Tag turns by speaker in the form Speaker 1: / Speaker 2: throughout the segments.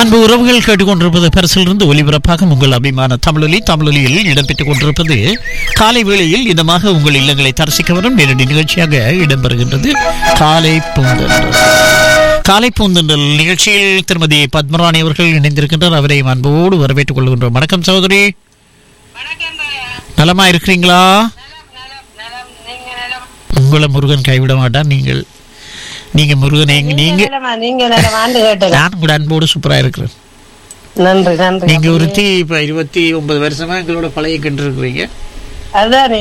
Speaker 1: அன்பு உறவுகள் கேட்டுக்கொண்டிருப்பது பரிசிலிருந்து ஒலிபரப்பாக உங்கள் அபிமான தமிழொலி தமிழொலியில் இடம்பெற்றுக் கொண்டிருப்பது காலை வேளையில் இதமாக உங்கள் இல்லங்களை தரிசிக்க வரும் நேரடி நிகழ்ச்சியாக இடம்பெறுகின்றது காலை பூந்தென்றல் காலை பூந்தென்றல் நிகழ்ச்சியில் திருமதி பத்மராணி அவர்கள் இணைந்திருக்கின்றார் அவரை அன்போடு வரவேற்றுக் கொள்கின்றோம் வணக்கம் சகோதரி நலமா இருக்கிறீங்களா உங்களை முருகன் கைவிட மாட்டார் நீங்கள் நீங்க முருகன் எங்க- நீங்க
Speaker 2: நலமா, நீங்க நலம் ஆண்டு கேட்டது
Speaker 1: நான் கூட அன்போடு சூப்பரா இருக்கிறேன்
Speaker 2: நன்றி நன்றி
Speaker 1: நீங்க ஒருத்தி இப்ப இருபத்தி ஒன்பது வருஷமா எங்களோட பழைய கண்டு இருக்கிறீங்க
Speaker 2: அதுதானே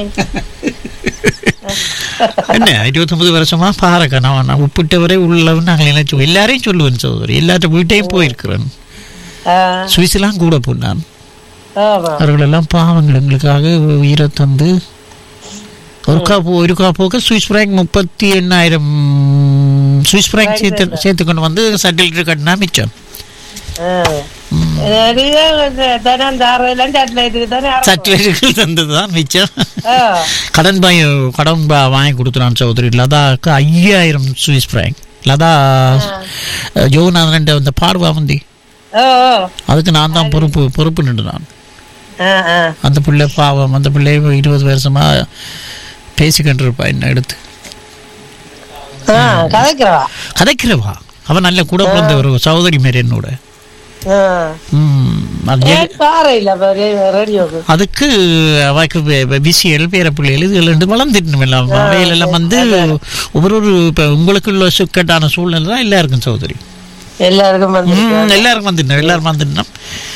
Speaker 1: என்ன இருபத்தி ஒன்பது வருஷமா பாருங்க நான் நான் உப்பிட்டவரை உள்ளவன் நாங்கள் நினைச்சோம் எல்லாரையும் சொல்லுவேன் சகோதரி எல்லாத்த வீட்டையும் போயிருக்கிறேன்
Speaker 2: ஆ,
Speaker 1: சுவிஸ்லாம் கூட போனான்
Speaker 2: ஆமா
Speaker 1: அவர்கள் எல்லாம் பாவங்கள் எங்களுக்காக உயிரை தந்து ஒரு காப்பு ஒரு காப்போக்கு சுவிஸ் பிராங்க் முப்பத்தி எண்ணாயிரம் சுவிஸ் பிராங்க் சேர்த்து சேர்த்து கொண்டு வந்து சர்டிஃபிகேட் கட்டினா மிச்சம்
Speaker 2: ஆ. நிறைய தினம் தாரெல்லாம் சட்லைட்டுக்கு தானே அரைப்போம்.
Speaker 1: சர்டிஃபிகேட் தந்தது தான் மிச்சம்
Speaker 2: ஆ,
Speaker 1: கடன் பாய் கடன் பா வாங்கி கொடுத்துறான் சௌதரி லதாக்கு ஐயாயிரம் சுவிஸ் பிராங்க் லதா ஜோநாதன் அந்த பார்வா வந்தி
Speaker 2: ஓ ஓ.
Speaker 1: அதுக்கு நான் தான் பொறுப்பு பொறுப்பு நின்று நான்
Speaker 2: ஆ, ஆ.
Speaker 1: அந்த பிள்ளை பாவம் அந்த பிள்ளை இருபது வருஷமா பேசிக்கிட்டு இருப்பா என்ன எடுத்து
Speaker 2: ஆ, கதைக்கிறவா
Speaker 1: கதைக்கிறவா அவன் நல்ல கூட பிறந்த ஒரு சகோதரி மாரி என்னோட
Speaker 2: ஆ.
Speaker 1: ம், அது ஜெ-
Speaker 2: ஏன் பாறை இல்ல அப்ப ரே- ரேடியோக்கு
Speaker 1: அதுக்கு அவாக்கு பிசிஎல் பேர பிள்ளைகள் இது ரெண்டு வளர்ந்துட்டு எல்லாம் அவையில் எல்லாம் வந்து ஒவ்வொரு ஒரு இப்போ உங்களுக்கு உள்ள சுக்கட்டான சூழ்நிலை தான் எல்லாருக்கும் சகோதரி
Speaker 2: எல்லாருக்கும் வந்து
Speaker 1: ம், எல்லாரும் வந்துட்டோம் எல்லாரும் வந்துட்டோம்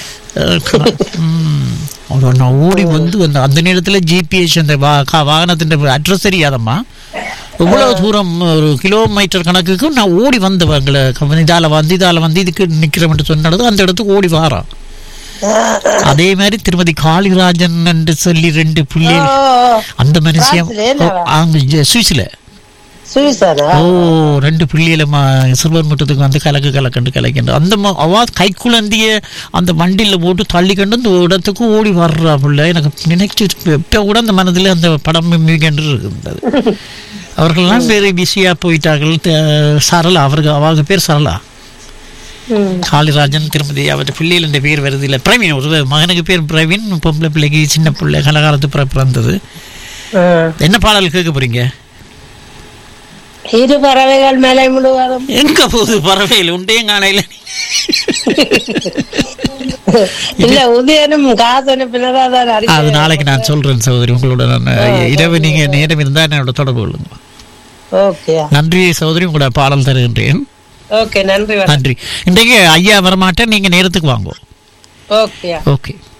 Speaker 1: நான் ஓடி வந்து அந்த அந்த நேரத்தில் ஜிபிஎஸ் அந்த வா கா- வாகனத்தின் அட்ரஸ் தெரியாதம்மா இவ்வளவு தூரம் ஒரு கிலோமீட்டர் கணக்குக்கு நான் ஓடி வந்தவங்களை இதால வந்து இதால வந்து இதுக்கு நிக்கிறவன்ட்டு சொன்னது அந்த இடத்துக்கு ஓடி வாரான் அதே மாதிரி திருமதி காளிராஜன் என்று சொல்லி ரெண்டு
Speaker 2: ஓ,
Speaker 1: பிள்ளைகள்
Speaker 2: ஓ.
Speaker 1: அந்த மனுஷன்
Speaker 2: பிரான்ஸ்ல என்னவா?
Speaker 1: அங்க சுவிஸ்ல
Speaker 2: சுவிஸானா
Speaker 1: ஓ ரெண்டு பிள்ளைகள சிறுவர் முட்டத்துக்கு வந்து கலக்கு கலக்கண்டு கலக்கின்ற அந்த ம- அவ கைக்குழந்திய அந்த வண்டியில போட்டு தள்ளிக்கண்டு அந்த இடத்துக்கு ஓடி வர்றா பிள்ளை எனக்கு நினைச்சு இப்ப கூட அந்த மனதில் அந்த படம் மிகன்று இருக்கின்றது அவர்கள்லாம் வேறு பிஸியா போயிட்டார்கள் த- சரளா அவருக்கு அவங்க பேர் சரளா
Speaker 2: ம்.
Speaker 1: காளிராஜன் திருமதி அவர் பிள்ளைகள் இந்த பேர் வருது இல்லை பிரவீன் ஒரு மகனுக்கு பேர் பிரவீன் பொம்பளை பிள்ளைக்கு சின்ன பிள்ளை கலகாலத்து பிற பிறந்தது
Speaker 2: ஆ.
Speaker 1: என்ன பாடல் கேட்க போறீங்க
Speaker 2: இரு பறவைகள் மேலே முழுவதும்
Speaker 1: எங்க போகுது பறவையில் உண்டையும் காணையில
Speaker 2: இல்ல உதயனும் காசனும் பின்னதான்
Speaker 1: அது
Speaker 2: அடிச்சு
Speaker 1: நாளைக்கு நான் சொல்றேன் சகோதரி உங்களோட நான் இரவு நீங்க நேரம் இருந்தா என்னோட தொடர்பு கொள்ளுங்க
Speaker 2: ஓகே
Speaker 1: நன்றி சகோதரி உங்களோட பாடல் தருகின்றேன்
Speaker 2: ஓகே நன்றி வணக்கம்.
Speaker 1: நன்றி இன்றைக்கு ஐயா வரமாட்டேன் நீங்க நேரத்துக்கு வாங்க
Speaker 2: ஓகே
Speaker 1: ஓகே